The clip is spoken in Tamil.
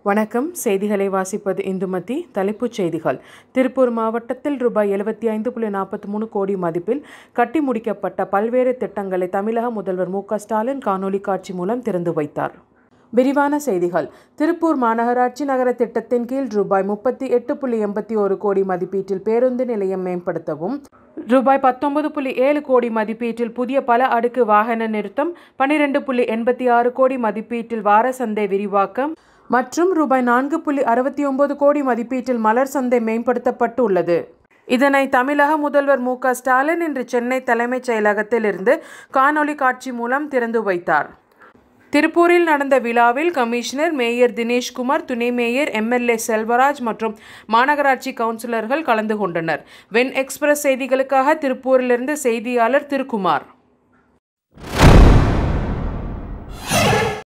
வணக்கம் செய்திகளை வாசிப்பது இந்துமதி தலைப்புச் செய்திகள் திருப்பூர் மாவட்டத்தில் ரூபாய் எழுபத்தி ஐந்து புள்ளி நாற்பத்தி மூணு கோடி மதிப்பில் கட்டி முடிக்கப்பட்ட பல்வேறு திட்டங்களை தமிழக முதல்வர் மு க ஸ்டாலின் காணொலி காட்சி மூலம் திறந்து வைத்தார் விரிவான செய்திகள் திருப்பூர் மாநகராட்சி நகர திட்டத்தின் கீழ் ரூபாய் முப்பத்தி எட்டு புள்ளி எண்பத்தி ஒரு கோடி மதிப்பீட்டில் பேருந்து நிலையம் மேம்படுத்தவும் ரூபாய் பத்தொன்பது புள்ளி ஏழு கோடி மதிப்பீட்டில் புதிய பல அடுக்கு வாகன நிறுத்தம் பன்னிரெண்டு புள்ளி எண்பத்தி ஆறு கோடி மதிப்பீட்டில் வார சந்தை விரிவாக்கம் மற்றும் ரூபாய் நான்கு புள்ளி அறுபத்தி ஒன்பது கோடி மதிப்பீட்டில் மலர் சந்தை மேம்படுத்தப்பட்டு உள்ளது இதனை தமிழக முதல்வர் மு க ஸ்டாலின் இன்று சென்னை தலைமைச் செயலகத்திலிருந்து காணொலி காட்சி மூலம் திறந்து வைத்தார் திருப்பூரில் நடந்த விழாவில் கமிஷனர் மேயர் தினேஷ்குமார் துணை மேயர் எம்எல்ஏ செல்வராஜ் மற்றும் மாநகராட்சி கவுன்சிலர்கள் கலந்து கொண்டனர் வென் எக்ஸ்பிரஸ் செய்திகளுக்காக திருப்பூரிலிருந்து செய்தியாளர் திருக்குமார்